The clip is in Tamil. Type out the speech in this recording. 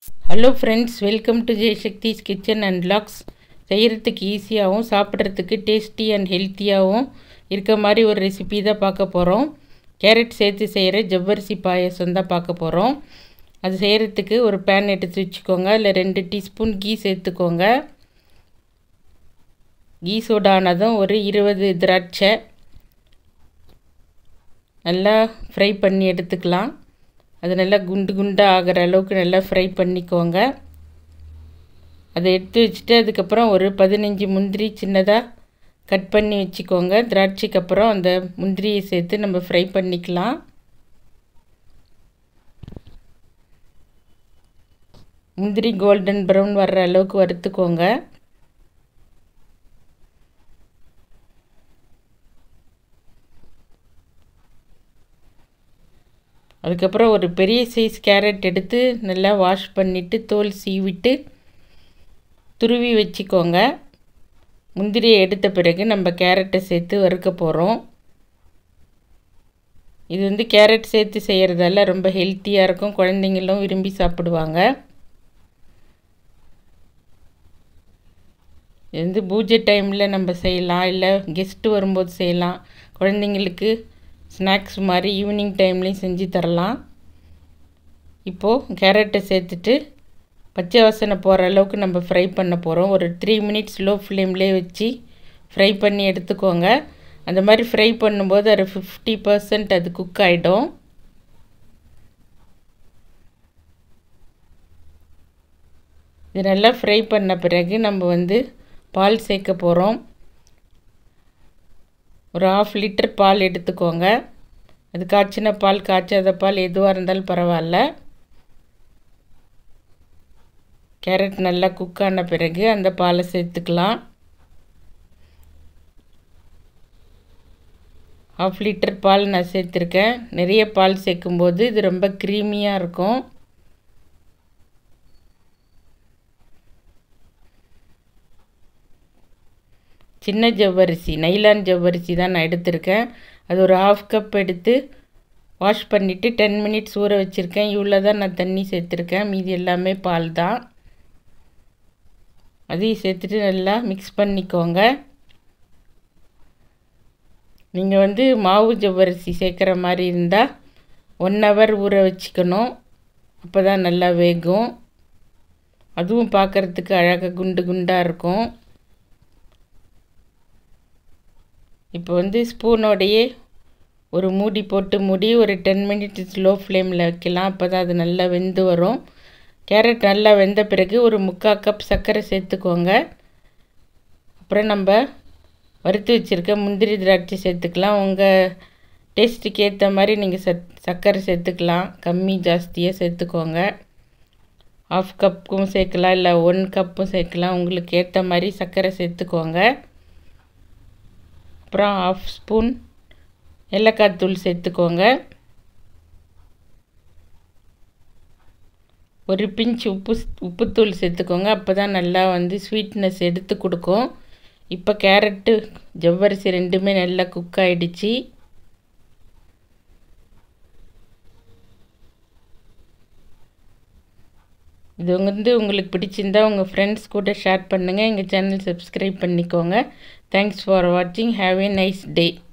hello friends welcome to Jayashakthi's kitchen and லாக்ஸ் செய்கிறதுக்கு ஈஸியாகவும் சாப்பிட்றதுக்கு டேஸ்டி அண்ட் ஹெல்த்தியாகவும் இருக்க மாதிரி ஒரு ரெசிபி தான் பார்க்க போகிறோம் கேரட் சேர்த்து செய்கிற ஜவ்வரிசி பாயசம் தான் பார்க்க போகிறோம் அது செய்கிறதுக்கு ஒரு பேன் எடுத்து வச்சுக்கோங்க அதில் ரெண்டு டீஸ்பூன் கீ சேர்த்துக்கோங்க கீ சூடானதும் ஒரு இருபது திராட்சை நல்லா ஃப்ரை பண்ணி எடுத்துக்கலாம் அது நல்லா குண்டு குண்டாக ஆகிற அளவுக்கு நல்லா ஃப்ரை பண்ணிக்கோங்க அதை எடுத்து வச்சுட்டு அதுக்கப்புறம் ஒரு பதினஞ்சு முந்திரி சின்னதாக கட் பண்ணி வச்சுக்கோங்க திராட்சைக்கு அப்புறம் அந்த முந்திரியை சேர்த்து நம்ம ஃப்ரை பண்ணிக்கலாம் முந்திரி கோல்டன் ப்ரௌன் வர்ற அளவுக்கு வறுத்துக்கோங்க அதுக்கப்புறம் ஒரு பெரிய சைஸ் கேரட் எடுத்து நல்லா வாஷ் பண்ணிவிட்டு தோல் சீவிட்டு துருவி வச்சுக்கோங்க முந்திரியை எடுத்த பிறகு நம்ம கேரட்டை சேர்த்து வறுக்க போகிறோம் இது வந்து கேரட் சேர்த்து செய்கிறதால ரொம்ப ஹெல்த்தியாக இருக்கும் குழந்தைங்களும் விரும்பி சாப்பிடுவாங்க இது வந்து பூஜை டைமில் நம்ம செய்யலாம் இல்லை கெஸ்ட்டு வரும்போது செய்யலாம் குழந்தைங்களுக்கு ஸ்நாக்ஸ் மாதிரி ஈவினிங் டைம்லேயும் செஞ்சு தரலாம் இப்போது கேரட்டை சேர்த்துட்டு பச்சை வாசனை போகிற அளவுக்கு நம்ம ஃப்ரை பண்ண போகிறோம் ஒரு த்ரீ மினிட்ஸ் லோ ஃப்ளேம்லேயே வச்சு ஃப்ரை பண்ணி எடுத்துக்கோங்க அந்த மாதிரி ஃப்ரை பண்ணும்போது ஒரு ஃபிஃப்டி பர்சன்ட் அது குக் ஆகிடும் இது நல்லா ஃப்ரை பண்ண பிறகு நம்ம வந்து பால் சேர்க்க போகிறோம் ஒரு ஆஃப் லிட்டர் பால் எடுத்துக்கோங்க அது காய்ச்சின பால் காய்ச்சாத பால் எதுவாக இருந்தாலும் பரவாயில்ல கேரட் நல்லா குக் ஆன பிறகு அந்த பாலை சேர்த்துக்கலாம் ஆஃப் லிட்டர் பால் நான் சேர்த்துருக்கேன் நிறைய பால் சேர்க்கும்போது இது ரொம்ப க்ரீமியாக இருக்கும் சின்ன ஜவ்வரிசி நைலான் ஜவ்வரிசி தான் நான் எடுத்திருக்கேன் அது ஒரு ஆஃப் கப் எடுத்து வாஷ் பண்ணிவிட்டு டென் மினிட்ஸ் ஊற வச்சுருக்கேன் இவ்வளோ தான் நான் தண்ணி சேர்த்துருக்கேன் மீதி எல்லாமே பால் தான் அதையும் சேர்த்துட்டு நல்லா மிக்ஸ் பண்ணிக்கோங்க நீங்கள் வந்து மாவு ஜவ்வரிசி சேர்க்குற மாதிரி இருந்தால் ஒன் ஹவர் ஊற வச்சுக்கணும் அப்போ தான் நல்லா வேகும் அதுவும் பார்க்குறதுக்கு அழகாக குண்டு குண்டாக இருக்கும் இப்போ வந்து ஸ்பூனோடையே ஒரு மூடி போட்டு மூடி ஒரு டென் மினிட்ஸ் லோ ஃப்ளேமில் வைக்கலாம் அப்போ தான் அது நல்லா வெந்து வரும் கேரட் நல்லா வெந்த பிறகு ஒரு முக்கால் கப் சர்க்கரை சேர்த்துக்கோங்க அப்புறம் நம்ம வறுத்து வச்சுருக்க முந்திரி திராட்சை சேர்த்துக்கலாம் உங்கள் டேஸ்ட்டுக்கு ஏற்ற மாதிரி நீங்கள் சத் சர்க்கரை சேர்த்துக்கலாம் கம்மி ஜாஸ்தியாக சேர்த்துக்கோங்க ஆஃப் கப்பும் சேர்க்கலாம் இல்லை ஒன் கப்பும் சேர்க்கலாம் உங்களுக்கு ஏற்ற மாதிரி சர்க்கரை சேர்த்துக்கோங்க அப்புறம் ஆஃப் ஸ்பூன் ஏலக்காய் தூள் சேர்த்துக்கோங்க ஒரு பிஞ்ச் உப்பு உப்புத்தூள் சேர்த்துக்கோங்க அப்போ தான் நல்லா வந்து ஸ்வீட்னஸ் எடுத்து கொடுக்கும் இப்போ கேரட்டு ஜவ்வரிசி ரெண்டுமே நல்லா குக் ஆகிடுச்சு இது வந்து உங்களுக்கு பிடிச்சிருந்தா உங்கள் ஃப்ரெண்ட்ஸ் கூட ஷேர் பண்ணுங்கள் எங்கள் சேனல் சப்ஸ்கிரைப் பண்ணிக்கோங்க தேங்க்ஸ் ஃபார் வாட்சிங் ஹாவ் ஏ நைஸ் டே